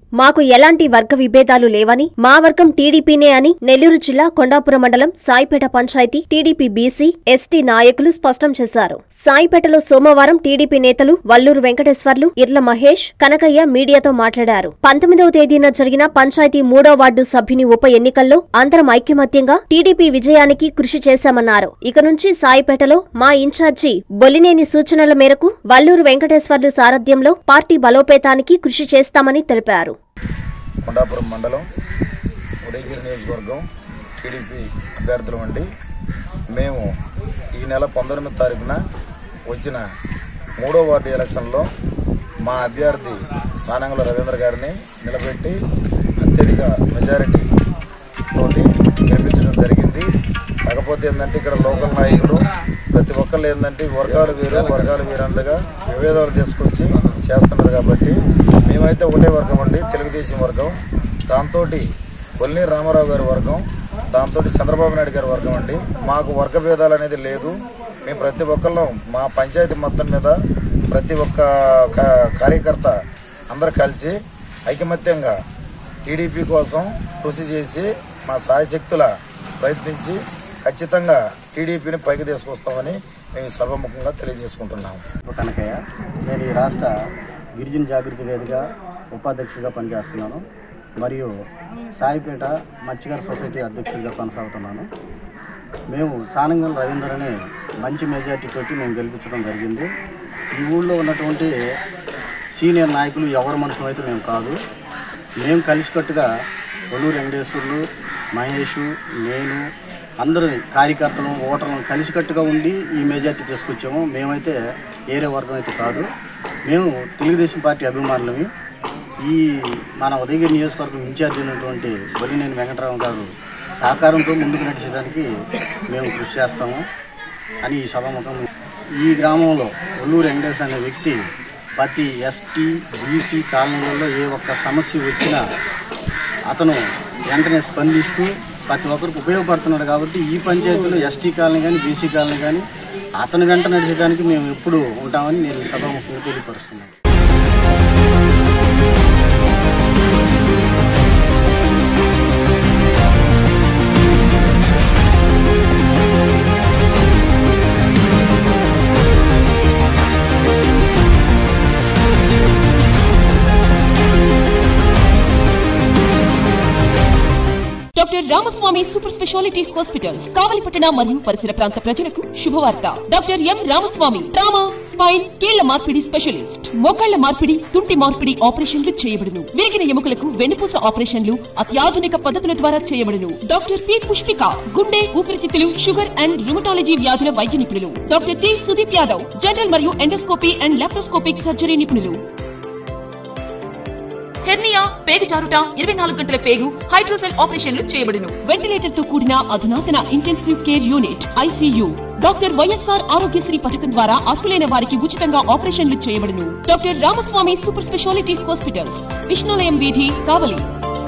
మాకు ఎలాంటి వర్గ విభేదాలు లేవని మా వర్గం టీడీపీనే అని నెల్లూరు జిల్లా కొండాపురం మండలం Saipeta panchayat TDP BC ST నాయకులు స్పష్టం చేశారు సాయిపేటలో సోమవారం టీడీపీ నేతలు వల్లూరు వెంకటేశ్వర్లు ఇర్ల మహేష్ కనకయ్య మీడియాతో మాట్లాడారు పంతొమ్మిదవ తేదీన జరిగిన పంచాయతీ మూడో వార్డు సభ్యుని ఉప ఎన్నికల్లో అందరం ఐక్యమత్యంగా టీడీపీ విజయానికి కృషి చేశామన్నారు ఇక నుంచి సాయిపేటలో మా ఇన్ఛార్జి బొలినేని సూచనల మేరకు వల్లూరు వెంకటేశ్వర్లు సారథ్యంలో పార్టీ బలోపేతానికి కృషి చేస్తామని తెలిపారు కొండాపురం మండలం ఉదయగిరి నియోజకవర్గం టీడీపీ అభ్యర్థులు అండి మేము ఈ నెల పంతొమ్మిది తారీఖున వచ్చిన మూడో వార్డు ఎలక్షన్లో మా అభ్యర్థి సానంగుల రవీంద్ర గారిని నిలబెట్టి అత్యధిక మెజారిటీ తోటి గెలిపించడం జరిగింది కాకపోతే ఏంటంటే ఇక్కడ లోకల్ నాయకులు ప్రతి ఒక్కళ్ళు ఏంటంటే వర్గాలు వేరు వర్గాలు వేరు అండగా విభేదాలు తీసుకొచ్చి చేస్తున్నారు కాబట్టి మేమైతే ఒకటే వర్గం అండి తెలుగుదేశం వర్గం దాంతో కొల్లి రామారావు గారి వర్గం దాంతో చంద్రబాబు నాయుడు గారి వర్గం అండి మాకు వర్గ భేదాలు అనేది లేదు మేము ప్రతి ఒక్కళ్ళం మా పంచాయతీ మొత్తం మీద ప్రతి ఒక్క కా- కార్యకర్త అందరు కలిసి ఐకమత్యంగా టీడీపీ కోసం కృషి చేసి మా సాయశక్తుల ప్రయత్నించి ఖచ్చితంగా టీడీపీని పైకి తీసుకొస్తామని మేము సభముఖంగా తెలియజేసుకుంటున్నాము కనకయ్య నేను ఈ రాష్ట్ర గిరిజన జాగృతి వేదిక ఉపాధ్యక్షుడిగా పనిచేస్తున్నాను మరియు సాయిపేట మత్స్యకార సొసైటీ అధ్యక్షుడిగా కొనసాగుతున్నాను మేము సానంగల్ రవీందర్ అనే మంచి మెజార్టీ తోటి మేము గెలిపించడం జరిగింది ఈ ఊళ్ళో ఉన్నటువంటి సీనియర్ నాయకులు ఎవరి మనుషులు అయితే మేము కాదు మేము కలిసికట్టుగా ఒల్లూరు వెంకటేశ్వర్లు మహేష్ నేను అందరూ కార్యకర్తలు ఓటర్లను కలిసికట్టుగా ఉండి ఈ మెజార్టీ తీసుకొచ్చాము మేమైతే ఏరే వర్గం అయితే కాదు మేము తెలుగుదేశం పార్టీ అభిమానులమి ఈ మన ఉదయగిరి నియోజకవర్గం ఇన్ఛార్జ్ అయినటువంటి బలినేని వెంకటరావు గారు సహకారంతో ముందుకు నడిచేదానికి మేము కృషి చేస్తాము అని ఈ సభాముఖం ఈ గ్రామంలో ఒల్లూరు వెంకటేశ్వర అనే వ్యక్తి ప్రతి ఎస్టీ బీసీ కాలనీలలో ఏ ఒక్క సమస్య వచ్చినా అతను వెంటనే స్పందిస్తూ ప్రతి ఒక్కరికి ఉపయోగపడుతున్నాడు కాబట్టి ఈ పంచాయతీలో ఎస్టీ కాలనీ కానీ బీసీ కాలనీ కానీ అతని వెంట నడిచేదానికి మేము ఎప్పుడు ఉంటామని నేను ఈ సభాముఖంగా తెలియపరుస్తున్నాను doctor Ramaswamy super speciality hospitals కావలిపట్టణ మరియు పరిసర ప్రాంత ప్రజలకు శుభవార్త doctor M Ramaswamy trauma spine కీళ్ల మార్పిడి స్పెషలిస్ట్ మోకాళ్ల మార్పిడి తుంటి మార్పిడి ఆపరేషన్లు చేయబడును విరిగిన ఎముకలకు వెన్నుపూస ఆపరేషన్లు అత్యాధునిక పద్ధతుల ద్వారా చేయబడును డాక్టర్ పి పుష్పిక గుండె ఊపిరితిత్తులు షుగర్ అండ్ రుమటాలజీ వ్యాధుల వైద్య నిపుణులు doctor T Sudeep Yadav general మరియు ఎండోస్కోపీ అండ్ లాప్రోస్కోపిక్ సర్జరీ నిపుణులు హెర్నియా పేగు జారుట ఇరవై నాలుగు గంటల పేగు హైడ్రోసెల్ ఆపరేషన్లు చేయబడును వెంటిలేటర్ తో కూడిన అధునాతన intensive care unit ICU doctor YSR Aarogyasri పథకం ద్వారా అర్హులైన వారికి ఉచితంగా ఆపరేషన్లు చేయబడును doctor Ramaswamy super speciality hospitals Vishnulayam వీధి కావలి